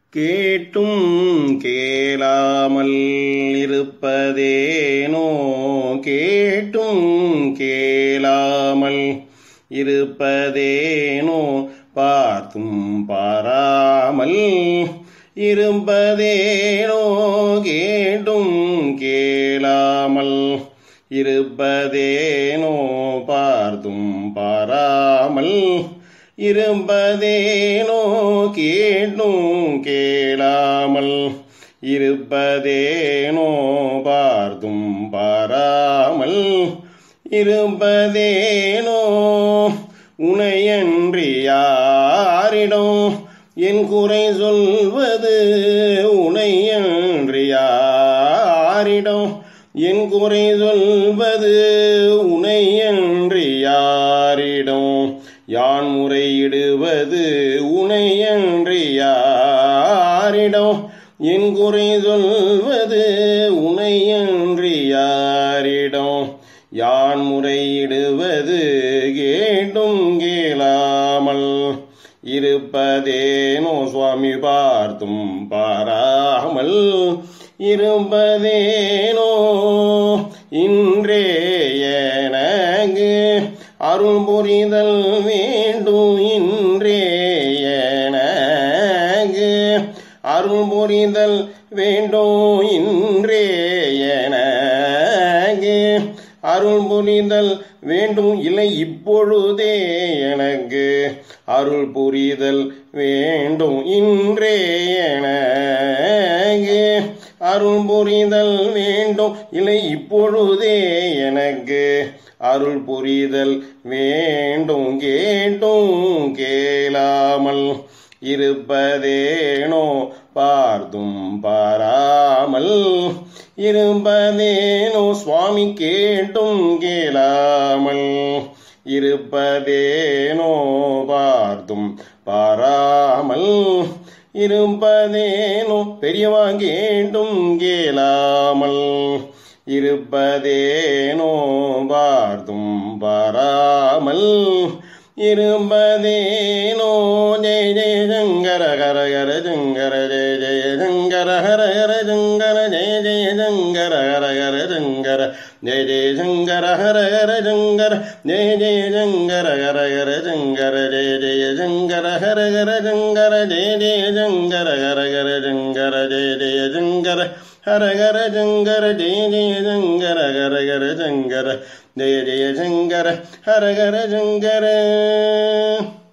கேட்டும் கேளாமல் இருப்பதேனோ கேட்டும் கேளாமல் இருப்பதேனோ பார்த்தும் பாராமல் இருப்பதேனோ கேட்டும் கேளாமல் இருப்பதேனோ பார்த்தும் பாராமல் இருப்பதேனோ கேட்டும் கேளாமல் இருப்பதேனோ பார்த்தும் பாராமல் இருப்பதேனோ உனையன்றி யாரிடம் என் குறை சொல்வது உனையன்றி யாரிடம் என் குறை சொல்வது உனையன்றி யாரிடம் யான் முறையிடுவது உனையன்றி யாரிடம் என் குறை சொல்வது உனையன்றி யாரிடம் யான் முறையிடுவது கேட்டும் கேளாமல் இருப்பதேனோ சுவாமி பார்த்தும் பாராமல் இருப்பதேனோ இன்றே எனக்கு அருள் புரிதல் வேண்டும் இன்றே எனக்கு அருள் புரிதல் வேண்டும் இன்றே எனக்கு அருள் புரிதல் வேண்டும் இல்லை இப்பொழுதே எனக்கு அருள் புரிதல் வேண்டும் இன்றே எனக்கு அருள் புரிதல் வேண்டும் இல்லை இப்பொழுதே எனக்கு அருள் புரிதல் வேண்டும் கேட்டும் கேளாமல் இருப்பதேனோ பார்த்தும் பாராமல் இருப்பதேனோ சுவாமி கேட்டும் கேளாமல் இருப்பதேனோ பார்த்தும் பாராமல் இருப்பதேனோ பெரியவா கேட்டும் கேளாமல் இருப்பதேனோ பார்த்தும் பாராமல் இருப்பதேனோ ஜெய ஜெய சங்கர ஹர ஹர சங்கர ஜெய ஜெய சங்கர ஹர ஹர சங்கர ஜெய ஜெய சங்கர ஹர ஹர சங்கர ஜெய ஜெய சங்கர ஹர ஹர சங்கர ஜெய ஜெய சங்கர ஹர ஹர சங்கர ஜெய ஜெய சங்கர ஹர ஹர சங்கர ஜெய ஜெய சங்கர ஹர ஹர சங்கர ஜெய ஜெய சங்கர ஹர ஹர சங்கர ஜெய ஜெய சங்கர ஹர ஹர சங்கர ஜெய ஜெய சங்கர ஹர ஹர சங்கர